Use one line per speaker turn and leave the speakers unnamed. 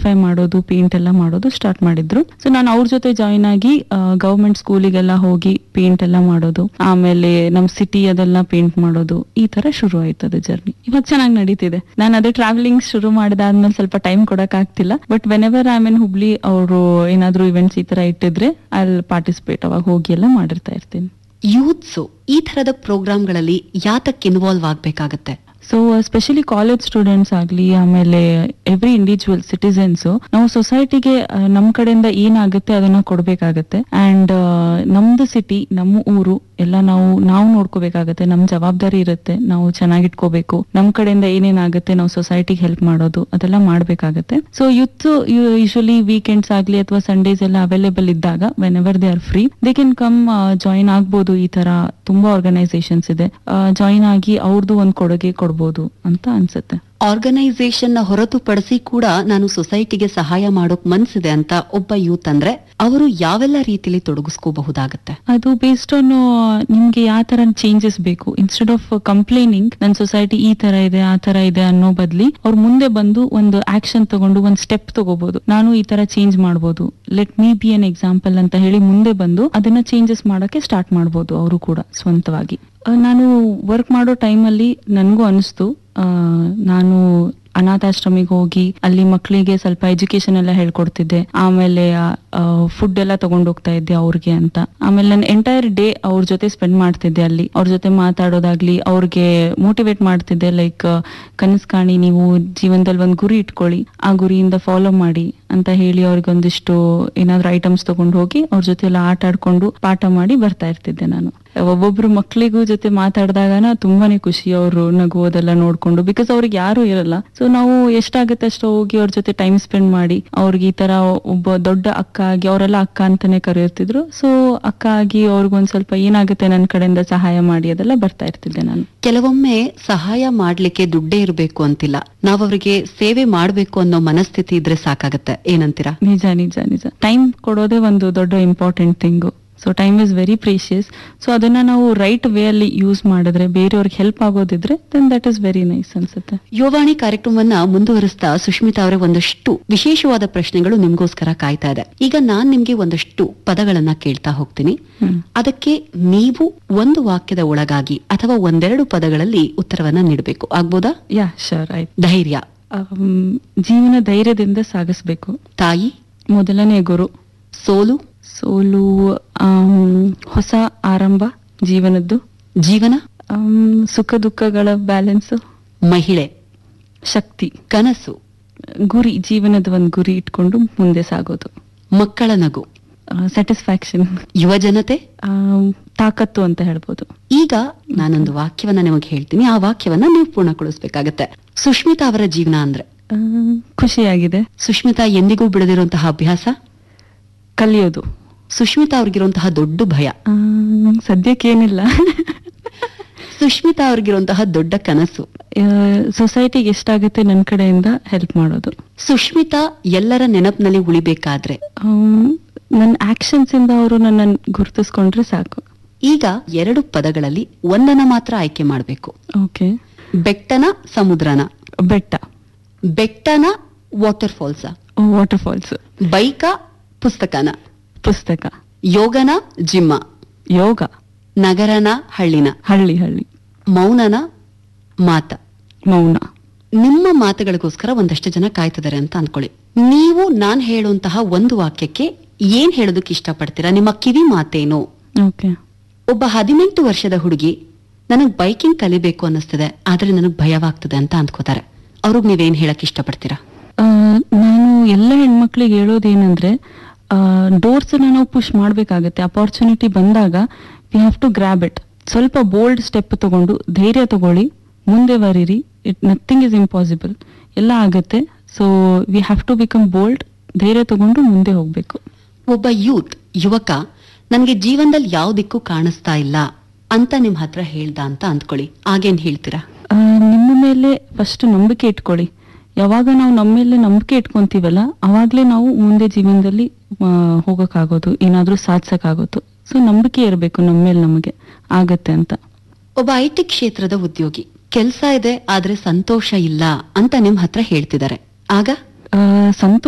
Beautify ಮಾಡೋದು paint ಎಲ್ಲ ಮಾಡೋದು ಸ್ಟಾರ್ಟ್ ಮಾಡಿದ್ರು ಸೊ ನಾನು ಅವ್ರ ಜೊತೆ ಜಾಯಿನ್ ಆಗಿ ಗವರ್ಮೆಂಟ್ ಸ್ಕೂಲಿಗೆಲ್ಲ ಹೋಗಿ ಪೇಂಟ್ ಎಲ್ಲ ಮಾಡೋದು ಆಮೇಲೆ ನಮ್ ಸಿಟಿ ಅದೆಲ್ಲ ಪೇಂಟ್ ಮಾಡೋದು ಈ ತರ ಶುರು ಆಯ್ತು ಅದು ಜರ್ನಿ ಇವಾಗ ಚೆನ್ನಾಗಿ ನಡೀತಿದೆ ನಾನು ಅದೇ ಟ್ರಾವೆಲಿಂಗ್ ಶುರು ಮಾಡಿದಾದ್ಮೇಲೆ ಸ್ವಲ್ಪ ಟೈಮ್ ಕೊಡಕ್ ಆಗ್ತಿಲ್ಲ but whenever I mean Hubli ಅವರು ಏನಾದ್ರು ಇವೆಂಟ್ಸ್ ಈ ತರ ಇಟ್ಟಿದ್ರೆ ಅಲ್ಲಿ ಪಾರ್ಟಿಸಿಪೇಟ್ ಅವಾಗ ಹೋಗಿ ಎಲ್ಲ ಮಾಡಿರ್ತಾ ಇರ್ತೀನಿ
ಯೂತ್ಸು ಈ ತರದ ಪ್ರೋಗ್ರಾಮ್ಗಳಲ್ಲಿ ಯಾತಕ್ಕೆ ಇನ್ವಾಲ್ವ್ ಆಗ್ಬೇಕಾಗತ್ತೆ
ಸೊ ಸ್ಪೆಷಲಿ ಕಾಲೇಜ್ ಸ್ಟೂಡೆಂಟ್ಸ್ ಆಗ್ಲಿ ಆಮೇಲೆ ಎವ್ರಿ ಇಂಡಿವಿಜುವಲ್ ಸಿಟಿಸನ್ಸ್ ನಾವು ಸೊಸೈಟಿಗೆ ನಮ್ ಕಡೆಯಿಂದ ಏನಾಗುತ್ತೆ ಅದನ್ನ ಕೊಡ್ಬೇಕಾಗತ್ತೆ ಅಂಡ್ ನಮ್ದು ಸಿಟಿ ನಮ್ಮ ಊರು ಎಲ್ಲ ನಾವು ನಾವು ನೋಡ್ಕೋಬೇಕಾಗತ್ತೆ ನಮ್ ಜವಾಬ್ದಾರಿ ಇರುತ್ತೆ ನಾವು ಚೆನ್ನಾಗಿಟ್ಕೋಬೇಕು ನಮ್ ಕಡೆಯಿಂದ ಏನೇನಾಗುತ್ತೆ ನಾವು ಸೊಸೈಟಿಗೆ ಹೆಲ್ಪ್ ಮಾಡೋದು ಅದೆಲ್ಲ ಮಾಡ್ಬೇಕಾಗತ್ತೆ ಸೊ ಯೂತ್ ಯೂಶಲಿ ವೀಕೆಂಡ್ಸ್ ಆಗ್ಲಿ ಅಥವಾ ಸಂಡೇಸ್ ಎಲ್ಲ ಅವೈಲೇಬಲ್ ಇದ್ದಾಗ whenever they are free they can come join ಆಗ್ಬೋದು ಈ ತರ ತುಂಬಾ ಆರ್ಗನೈಸೇಷನ್ಸ್ ಇದೆ ಜಾಯಿನ್ ಆಗಿ ಅವ್ರದ್ದು ಒಂದ್ ಕೊಡುಗೆ ಕೊಡ್ಬೋದು ಅಂತ ಅನ್ಸುತ್ತೆ
ಆರ್ಗನೈಸೇಷನ್ ನ ಹೊರತುಪಡಿಸಿ ಕೂಡ ನಾನು ಸೊಸೈಟಿಗೆ ಸಹಾಯ ಮಾಡೋಕ್ ಮನ್ಸಿದೆ ಅಂತ ಒಬ್ಬ ಯೂತ್ ಅಂದ್ರೆ ಅವರು ಯಾವೆಲ್ಲ ರೀತಿಯಲ್ಲಿ ತೊಡಗಿಸ್ಕೋಬಹುದಾಗತ್ತೆ
ಅದು ಬೇಸ್ಡ್ ಆನ್ ನಿಮ್ಗೆ ಯಾವ ತರ ಚೇಂಜಸ್ ಬೇಕು ಇನ್ಸ್ಟೆಡ್ ಆಫ್ ಕಂಪ್ಲೇನಿಂಗ್ ನನ್ನ ಸೊಸೈಟಿ ಈ ತರ ಇದೆ ಆ ತರ ಇದೆ ಅನ್ನೋ ಬದ್ಲಿ ಅವ್ರು ಮುಂದೆ ಬಂದು ಒಂದು ಆಕ್ಷನ್ ತಗೊಂಡು ಒಂದು ಸ್ಟೆಪ್ ತಗೋಬಹುದು ನಾನು ಈ ತರ ಚೇಂಜ್ ಮಾಡ್ಬೋದು let me be an example ಅಂತ ಹೇಳಿ ಮುಂದೆ ಬಂದು ಅದನ್ನ ಚೇಂಜಸ್ ಮಾಡಕ್ಕೆ ಸ್ಟಾರ್ಟ್ ಮಾಡ್ಬೋದು ಅವರು ಕೂಡ ಸ್ವಂತವಾಗಿ ಆ, ನಾನು ವರ್ಕ್ ಮಾಡೋ ಟೈಮಲ್ಲಿ ನನಗೂ ಅನಿಸ್ತು ಆ, ನಾನು ಅನಾಥಾಶ್ರಮಿಗೆ ಹೋಗಿ ಅಲ್ಲಿ ಮಕ್ಕಳಿಗೆ ಸ್ವಲ್ಪ ಎಜುಕೇಶನ್ ಎಲ್ಲ ಹೇಳ್ಕೊಡ್ತಿದ್ದೆ ಆಮೇಲೆ ಫುಡ್ ಎಲ್ಲ ತಗೊಂಡ್ ಹೋಗ್ತಾ ಇದ್ದೆ ಅವ್ರಿಗೆ ಅಂತ ಆಮೇಲೆ ನಾನು ಎಂಟೈರ್ ಡೇ ಅವ್ರ ಜೊತೆ ಸ್ಪೆಂಡ್ ಮಾಡ್ತಿದ್ದೆ ಅಲ್ಲಿ ಅವ್ರ ಜೊತೆ ಮಾತಾಡೋದಾಗ್ಲಿ ಅವ್ರಿಗೆ ಮೋಟಿವೇಟ್ ಮಾಡ್ತಿದ್ದೆ ಲೈಕ್ ಕನಸು ಕಾಣಿ ನೀವು ಜೀವನದಲ್ಲಿ ಒಂದು ಗುರಿ ಇಟ್ಕೊಳ್ಳಿ ಆ ಗುರಿಯಿಂದ ಫಾಲೋ ಮಾಡಿ ಅಂತ ಹೇಳಿ ಅವ್ರಿಗೆ ಒಂದಿಷ್ಟು ಏನಾದ್ರು ಐಟಮ್ಸ್ ತಗೊಂಡು ಹೋಗಿ ಅವ್ರ ಜೊತೆ ಎಲ್ಲ ಆಟ ಆಡ್ಕೊಂಡು ಪಾಠ ಮಾಡಿ ಬರ್ತಾ ಇರ್ತಿದ್ದೆ ನಾನು ಒಬ್ಬೊಬ್ರು ಮಕ್ಳಿಗೂ ಜೊತೆ ಮಾತಾಡಿದಾಗನ ತುಂಬಾನೇ ಖುಷಿ ಅವರು ನಗುವುದೆಲ್ಲ ನೋಡ್ಕೊಂಡು ಬಿಕಾಸ್ ಅವ್ರಿಗೆ ಯಾರು ಇರಲ್ಲ ಸೊ ನಾವು ಎಷ್ಟಾಗುತ್ತೆ ಅಷ್ಟು ಹೋಗಿ ಅವ್ರ ಜೊತೆ ಟೈಮ್ ಸ್ಪೆಂಡ್ ಮಾಡಿ ಅವ್ರಿಗೆ ಈ ತರ ಒಬ್ಬ ದೊಡ್ಡ ಅಕ್ಕ ಆಗಿ ಅವರೆಲ್ಲ ಅಕ್ಕ ಅಂತಾನೆ ಕರೆಯುತ್ತಿದ್ರು ಸೊ ಅಕ್ಕ ಆಗಿ ಅವ್ರಿಗೊಂದ್ ಸ್ವಲ್ಪ ಏನಾಗುತ್ತೆ ನನ್ನ ಕಡೆಯಿಂದ ಸಹಾಯ ಮಾಡಿ ಅದೆಲ್ಲ ಬರ್ತಾ ಇರ್ತಿದ್ದೆ ನಾನು
ಕೆಲವೊಮ್ಮೆ ಸಹಾಯ ಮಾಡ್ಲಿಕ್ಕೆ ದುಡ್ಡೇ ಇರಬೇಕು ಅಂತಿಲ್ಲ ನಾವ್ ಅವರಿಗೆ ಸೇವೆ ಮಾಡ್ಬೇಕು ಅನ್ನೋ ಮನಸ್ಥಿತಿ ಇದ್ರೆ ಸಾಕಾಗತ್ತೆ ಏನಂತೀರಾ
ನಿಜ ನಿಜ ನಿಜ ಟೈಮ್ ಕೊಡೋದೇ ಒಂದು ದೊಡ್ಡ important thing so time is very precious so ಅದನ್ನ ನಾವು ರೈಟ್ ವೇ ಅಲ್ಲಿ ಯೂಸ್ ಮಾಡಿದ್ರೆ ಬೇರೆಯವ್ರಿಗೆ ಹೆಲ್ಪ್ ಆಗೋದಿದ್ರೆ then that is very nice ಅನ್ಸುತ್ತೆ
ಯುವವಾಣಿ ಕಾರ್ಯಕ್ರಮವನ್ನ ಮುಂದುವರಿಸ್ತಾ ಸುಷ್ಮಿತಾ ಅವರೇ ಒಂದಷ್ಟು ವಿಶೇಷವಾದ ಪ್ರಶ್ನೆಗಳು ನಿಮ್ಗೋಸ್ಕರ ಕಾಯ್ತಾ ಇದೆ ಈಗ ನಾನ್ ನಿಮ್ಗೆ ಒಂದಷ್ಟು ಪದಗಳನ್ನ ಕೇಳ್ತಾ ಹೋಗ್ತೀನಿ
ಹ್ಮ್.
ಅದಕ್ಕೆ ನೀವು ಒಂದು ವಾಕ್ಯದ ಒಳಗಾಗಿ ಅಥವಾ ಒಂದೆರಡು ಪದಗಳಲ್ಲಿ ಉತ್ತರವನ್ನ ನೀಡಬೇಕು ಆಗ್ಬೋದಾ
ಯಾ ಶೋರ್ ಆಯ್ತು
ಧೈರ್ಯ
ಆಮ್, ಜೀವನ ಧೈರ್ಯದಿಂದ ಸಾಗಿಸ್ಬೇಕು
ತಾಯಿ
ಮೊದಲನೇ ಗುರು
ಸೋಲು
ಸೋಲು ಆಮ್, ಹೊಸ ಆರಂಭ ಜೀವನದ್ದು
ಜೀವನ
ಆಮ್, ಸುಖ ದುಃಖಗಳ ಬ್ಯಾಲೆನ್ಸ್
ಮಹಿಳೆ
ಶಕ್ತಿ
ಕನಸು
ಗುರಿ ಜೀವನದ ಒಂದು ಗುರಿ ಇಟ್ಕೊಂಡು ಮುಂದೆ ಸಾಗೋದು
ಮಕ್ಕಳ ನಗು
ಸ್ಯಾಟಿಸ್ಫ್ಯಾಕ್ಷನ್
ಯುವ ಜನತೆ
ತಾಕತ್ತು ಅಂತ ಹೇಳ್ಬೋದು
ಈಗ ನಾನೊಂದು ವಾಕ್ಯವನ್ನ ನಿಮಗೆ ಹೇಳ್ತೀನಿ ಆ ವಾಕ್ಯವನ್ನ ನೀವು ಪೂರ್ಣಗೊಳಿಸ್ಬೇಕಾಗತ್ತೆ ಸುಷ್ಮಿತಾ ಅವರ ಜೀವನ ಅಂದ್ರೆ
ಆ, ಖುಷಿಯಾಗಿದೆ
ಸುಷ್ಮಿತಾ ಎಂದಿಗೂ ಬಿಡದಿರುವಂತಹ ಅಭ್ಯಾಸ
ಕಲಿಯೋದು
ಸುಷ್ಮಿತಾ ಅವ್ರಿಗಿರುವಂತಹ ದೊಡ್ಡ ಭಯ
ಆ, ಸದ್ಯಕ್ಕೇನಿಲ್ಲ
ಸುಷ್ಮಿತಾ ಅವ್ರಿಗಿರುವಂತಹ ದೊಡ್ಡ ಕನಸು
ಸೊಸೈಟಿಗೆ ಎಷ್ಟಾಗುತ್ತೆ ನನ್ನ ಕಡೆಯಿಂದ ಹೆಲ್ಪ್ ಮಾಡೋದು
ಸುಷ್ಮಿತಾ ಎಲ್ಲರ ನೆನಪಿನಲ್ಲಿ ಉಳಿಬೇಕಾದ್ರೆ
ನನ್ನ ಆಕ್ಷನ್ಸ್ ಇಂದ ಅವರು ನನ್ನ ಗುರುತಿಸ್ಕೊಂಡ್ರೆ ಸಾಕು
ಈಗ ಎರಡು ಪದಗಳಲ್ಲಿ ಒಂದನ್ನ ಮಾತ್ರ ಆಯ್ಕೆ ಮಾಡಬೇಕು
ಓಕೆ
ಬೆಟ್ಟನ ಸಮುದ್ರನ
ಬೆಟ್ಟ
ಬೆಟ್ಟನ ವಾಟರ್ ಫಾಲ್ಸ
ವಾಟರ್ ಫಾಲ್ಸ್
ಬೈಕ ಪುಸ್ತಕನ
ಪುಸ್ತಕ
ಯೋಗನ ಜಿಮ್ಮ
ಯೋಗ
ನಗರನ ಹಳ್ಳಿನ
ಹಳ್ಳಿ ಹಳ್ಳಿ
ಮೌನನ ಮಾತ
ಮೌನ
ನಿಮ್ಮ ಮಾತುಗಳಿಗೋಸ್ಕರ ಒಂದಷ್ಟು ಜನ ಕಾಯ್ತಿದ್ದಾರೆ ಅಂತ ಅನ್ಕೊಳ್ಳಿ ನೀವು ನಾನ್ ಹೇಳುವಂತಹ ಒಂದು ವಾಕ್ಯಕ್ಕೆ ಏನ್ ಹೇಳೋದಕ್ಕೆ ಇಷ್ಟಪಡ್ತೀರಾ ನಿಮ್ಮ ಕಿವಿ ಮಾತೇನು
ಓಕೆ
ಒಬ್ಬ ಹದಿನೆಂಟು ವರ್ಷದ ಹುಡುಗಿ ನನಗ್ ಬೈಕಿಂಗ್ ಕಲಿಬೇಕು ಅನ್ನಿಸ್ತಿದೆ ಆದ್ರೆ ನನಗ್ ಭಯವಾಗ್ತದೆ ಅಂತ ಅಂದ್ಕೋತಾರೆ ಅವ್ರಿಗೆ ನೀವೇನ್ ಹೇಳಕ್ ಇಷ್ಟಪಡ್ತೀರಾ
ನಾನು ಎಲ್ಲ ಹೆಣ್ಮಕ್ಳಿಗೆ ಹೇಳೋದೇನಂದ್ರೆ ಡೋರ್ಸ್ ನಾವು ಪುಷ್ ಮಾಡ್ಬೇಕಾಗತ್ತೆ ಅಪಾರ್ಚುನಿಟಿ ಬಂದಾಗ we have to grab it ಸ್ವಲ್ಪ ಬೋಲ್ಡ್ ಸ್ಟೆಪ್ ತಗೊಂಡು ಧೈರ್ಯ ತಗೊಳ್ಳಿ ಮುಂದೆ ಬರೀರಿ ಇಟ್ ನಥಿಂಗ್ ಇಸ್ ಇಂಪಾಸಿಬಲ್ ಎಲ್ಲ ಆಗತ್ತೆ so we have to become bold ಧೈರ್ಯ ತಗೊಂಡು ಮುಂದೆ ಹೋಗ್ಬೇಕು
ಒಬ್ಬ ಯೂತ್ ಯುವಕ ನನಗೆ ಜೀವನದಲ್ಲಿ ಯಾವ ದಿಕ್ಕು ಕಾಣಿಸ್ತಾ ಇಲ್ಲ ಅಂತ ನಿಮ್ ಹತ್ರ ಹೇಳ್ದ ಅಂತ ಅಂದ್ಕೊಳ್ಳಿ ಆಗೇನ್ ಹೇಳ್ತೀರಾ
ಆ, ನಿಮ್ಮ ಮೇಲೆ ಫಸ್ಟ್ ನಂಬಿಕೆ ಇಟ್ಕೊಳ್ಳಿ ಯಾವಾಗ ನಾವು ನಮ್ಮ ಮೇಲೆ ನಂಬಿಕೆ ಇಟ್ಕೊಂತೀವಲ್ಲ ಅವಾಗ್ಲೇ ನಾವು ಮುಂದೆ ಜೀವನದಲ್ಲಿ ಆ, ಹೋಗಕ್ಕಾಗೋದು ಏನಾದ್ರೂ ಸಾಧಿಸಕ್ಕಾಗೋದು ಸೊ ನಂಬಿಕೆ ಇರಬೇಕು ನಮ್ಮ ಮೇಲೆ ನಮಗೆ ಆಗತ್ತೆ ಅಂತ
ಒಬ್ಬ ಐ ಟಿ ಕ್ಷೇತ್ರದ ಉದ್ಯೋಗಿ ಕೆಲ್ಸ ಇದೆ ಆದ್ರೆ ಸಂತೋಷ ಇಲ್ಲ ಅಂತ ನಿಮ್ ಹತ್ರ ಹೇಳ್ತಿದ್ದಾರೆ ಆಗ
ಆ, ಸಂತೋಷ